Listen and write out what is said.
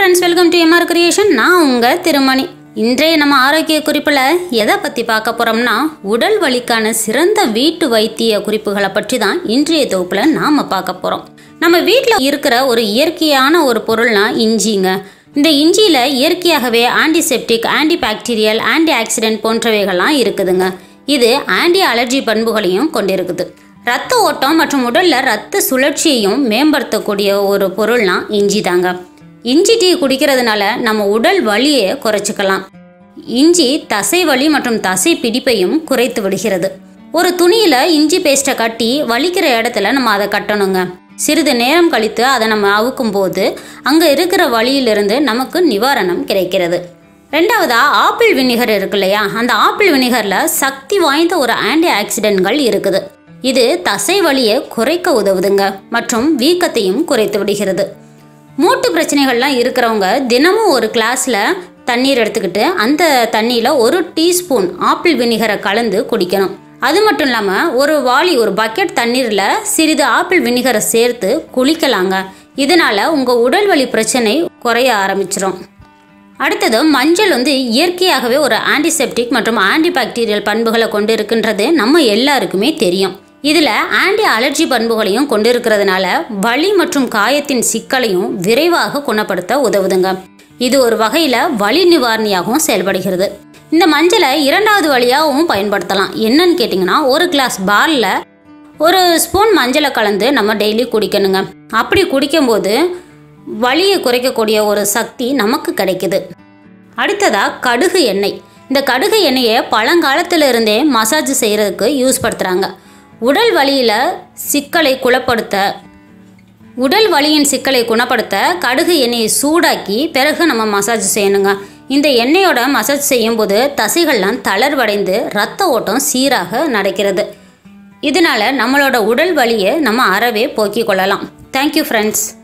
friends welcome to MR creation நான் உங்கள் திருமணி இன்றைய நம்ம ஆரோக்கிய குறிப்பில் எதை பற்றி பார்க்க போகிறோம்னா உடல் வலிக்கான சிறந்த வீட்டு வைத்திய குறிப்புகளை பற்றி தான் இன்றைய தொகுப்பில் நாம் பார்க்க போகிறோம் நம்ம வீட்டில் இருக்கிற ஒரு இயற்கையான ஒரு பொருள்னா இஞ்சிங்க இந்த இஞ்சியில் இயற்கையாகவே antiseptic antibacterial antioxidant போன்றவைகள்லாம் இருக்குதுங்க இது ஆன்டி அலர்ஜி பண்புகளையும் கொண்டிருக்குது ரத்த ஓட்டம் மற்றும் உடலில் ரத்த சுழற்சியையும் மேம்படுத்தக்கூடிய ஒரு பொருள்னா இஞ்சி தாங்க இஞ்சி டீ குடிக்கிறதுனால நம்ம உடல் வலியை குறைச்சிக்கலாம் இஞ்சி தசை வலி மற்றும் தசை பிடிப்பையும் குறைத்து விடுகிறது ஒரு துணியில் இஞ்சி பேஸ்ட்டை கட்டி வலிக்கிற இடத்துல நம்ம அதை கட்டணுங்க சிறிது நேரம் கழித்து அதை நம்ம அவுக்கும் போது அங்கே இருக்கிற வலியிலிருந்து நமக்கு நிவாரணம் கிடைக்கிறது ரெண்டாவதா ஆப்பிள் வினிகர் இருக்கு இல்லையா அந்த ஆப்பிள் வினிகரில் சக்தி வாய்ந்த ஒரு ஆன்டி ஆக்சிடென்ட்கள் இருக்குது இது தசை வலியை குறைக்க உதவுதுங்க மற்றும் வீக்கத்தையும் குறைத்து விடுகிறது மூட்டு பிரச்சனைகள்லாம் இருக்கிறவங்க தினமும் ஒரு கிளாஸில் தண்ணீர் எடுத்துக்கிட்டு அந்த தண்ணியில் ஒரு டீஸ்பூன் ஆப்பிள் வினிகரை கலந்து குடிக்கணும் அது மட்டும் இல்லாமல் ஒரு வாளி ஒரு பக்கெட் தண்ணீரில் சிறிது ஆப்பிள் வினிகரை சேர்த்து குளிக்கலாங்க இதனால் உங்கள் உடல் வலி பிரச்சனை குறைய ஆரம்பிச்சிரும் அடுத்தது மஞ்சள் வந்து இயற்கையாகவே ஒரு ஆன்டிசெப்டிக் மற்றும் ஆன்டிபாக்டீரியல் பண்புகளை கொண்டு இருக்கின்றது நம்ம எல்லாருக்குமே தெரியும் இதில் ஆன்டி அலர்ஜி பண்புகளையும் கொண்டிருக்கிறதுனால வலி மற்றும் காயத்தின் சிக்கலையும் விரைவாக குணப்படுத்த உதவுதுங்க இது ஒரு வகையில் வலி நிவாரணியாகவும் செயல்படுகிறது இந்த மஞ்சளை இரண்டாவது வழியாகவும் பயன்படுத்தலாம் என்னன்னு கேட்டிங்கன்னா ஒரு கிளாஸ் பாலில் ஒரு ஸ்பூன் மஞ்சளை கலந்து நம்ம டெய்லி குடிக்கணுங்க அப்படி குடிக்கும்போது வலியை குறைக்கக்கூடிய ஒரு சக்தி நமக்கு கிடைக்குது அடுத்ததா கடுகு எண்ணெய் இந்த கடுகு எண்ணெயை பழங்காலத்துல இருந்தே மசாஜ் செய்கிறதுக்கு யூஸ் படுத்துகிறாங்க உடல் வலியில் சிக்கலை குணப்படுத்த உடல் வலியின் சிக்கலை குணப்படுத்த கடுகு எண்ணெயை சூடாக்கி பிறகு நம்ம மசாஜ் செய்யணுங்க இந்த எண்ணெயோட மசாஜ் செய்யும்போது தசைகள்லாம் தளர்வடைந்து ரத்த ஓட்டம் சீராக நடக்கிறது இதனால நம்மளோட உடல் வலியை நம்ம அறவே போக்கிக் கொள்ளலாம் தேங்க்யூ ஃப்ரெண்ட்ஸ்